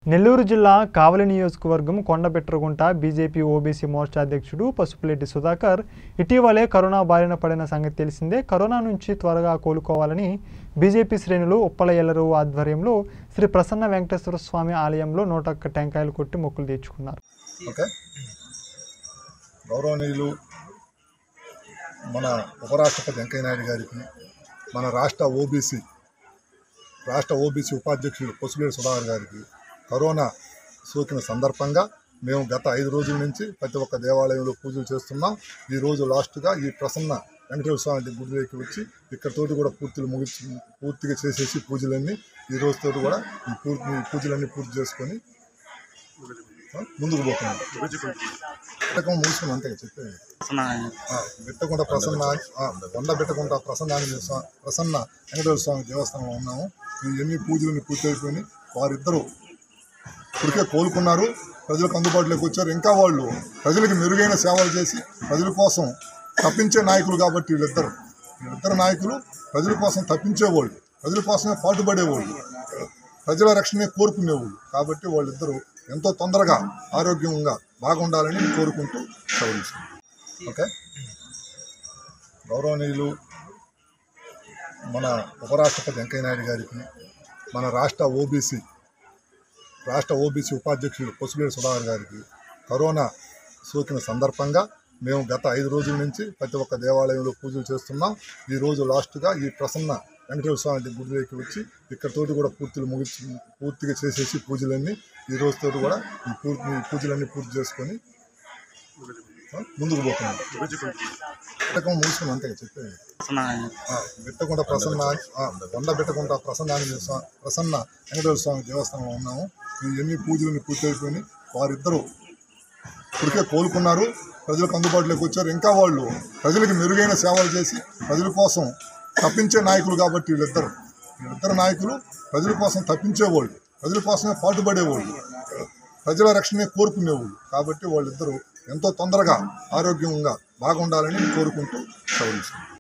నెల్లూరు జిల్లా కావలి నియోజకవర్గం కొండబెట్రగుంట BJP OBC Morcha అధ్యక్షుడు పసుపులెడ్డి సుధాకర్ ఇటీవలే కరోనా బారిన పడిన సంగతి తెలిసిందే కరోనా నుంచి త్వరగా కోలుకోవాలని బీజేపీ శ్రేణులు ఉప్పల ఎల్లరు ఆధ్వర్యంలో శ్రీ ప్రసన్న వెంకటేశ్వర స్వామి ఆలయంలో నూట ఒక్క టెంకాయలు కొట్టి మొక్కులు తీర్చుకున్నారు ఓకే గౌరవనీయులు మన ఉపరాష్ట్రపతి వెంకయ్యనాయుడు గారికి మన రాష్ట్ర ఓబీసీ రాష్ట్ర ఓబీసీ ఉపాధ్యక్షుడు పొసులేడు సుధాకర్ గారికి కరోనా సోకిన సందర్భంగా మేము గత ఐదు రోజుల నుంచి ప్రతి ఒక్క దేవాలయంలో పూజలు చేస్తున్నాం ఈ రోజు లాస్ట్గా ఈ ప్రసన్న వెంకటేశ్వర స్వామి గుడిలోకి వచ్చి ఇక్కడతోటి కూడా పూర్తిగా ముగించి పూర్తిగా చేసేసి పూజలన్నీ ఈ రోజుతోటి కూడా ఈ పూర్తి ఈ పూజలన్నీ పూర్తి చేసుకొని ఆ, ముందుకు పోతున్నాం పుస్తకం ముగిసుకుని అంతే చెప్పేది ఆ, బిట్టకుంట ప్రసన్న ఆ, కొండ బిట్టకుంట ప్రసన్న ఆంజనేయ స్వామి ప్రసన్న వెంకటేశ్వర స్వామి దేవస్థానంలో ఉన్నాము ఇవన్నీ పూజలు పూర్తి అయిపోయి వారిద్దరూ ఇప్పటికే కోలుకున్నారు ప్రజలకు అందుబాటులోకి వచ్చారు ఇంకా వాళ్ళు ప్రజలకు మెరుగైన సేవలు చేసి ప్రజల కోసం తప్పించే నాయకులు కాబట్టి వీళ్ళిద్దరు వీళ్ళిద్దరు నాయకులు ప్రజల కోసం తప్పించేవాళ్ళు ప్రజల కోసమే పాటుపడేవాళ్ళు ప్రజల రక్షణే కోరుకునేవాళ్ళు కాబట్టి వాళ్ళిద్దరూ ఎంతో తొందరగా ఆరోగ్యంగా బాగుండాలని కోరుకుంటూ సెలవుస్తున్నాను ఓకే గౌరవనీయులు మన ఉపరాష్ట్రపతి వెంకయ్యనాయుడు గారికి మన రాష్ట్ర ఓబీసీ రాష్ట్ర ఓబీసీ ఉపాధ్యక్షుడు పొసులేడు సుధాకర్ గారికి కరోనా సోకిన సందర్భంగా మేము గత ఐదు రోజుల నుంచి ప్రతి ఒక్క దేవాలయంలో పూజలు చేస్తున్నాం ఈ రోజు లాస్ట్గా ఈ ప్రసన్న వెంకటేశ్వర స్వామి గుడిలోకి వచ్చి ఇక్కడతోటి కూడా పూర్తిగా ముగించి పూర్తిగా చేసేసి పూజలన్నీ ఈ రోజుతోటి కూడా ఈ పూర్తి ఈ పూజలన్నీ పూర్తి చేసుకొని ఆ, ముందుకు పోతున్నాం పుస్తకం ముగిసుకుని అంతే చెప్పేది ఆ, బిట్టకుంట ప్రసన్న ఆ, కొండ బిట్టకుంట ప్రసన్న ఆంజనేయ స్వామి ప్రసన్న వెంకటేశ్వర స్వామి దేవస్థానంలో ఉన్నాము ఇవన్నీ పూజలు పూర్తి అయిపోయి వారిద్దరూ ఇప్పటికే కోలుకున్నారు ప్రజలకు అందుబాటులోకి వచ్చారు ఇంకా వాళ్ళు ప్రజలకు మెరుగైన సేవలు చేసి ప్రజల కోసం తప్పించే నాయకులు కాబట్టి వీళ్ళిద్దరు వీళ్ళిద్దరు నాయకులు ప్రజల కోసం తప్పించేవాళ్ళు ప్రజల కోసమే పాటుపడేవాళ్ళు ప్రజల రక్షణే కోరుకునేవాళ్ళు కాబట్టి వాళ్ళిద్దరూ ఎంతో తొందరగా ఆరోగ్యంగా బాగుండాలని కోరుకుంటూ సెలవుస్తున్నాను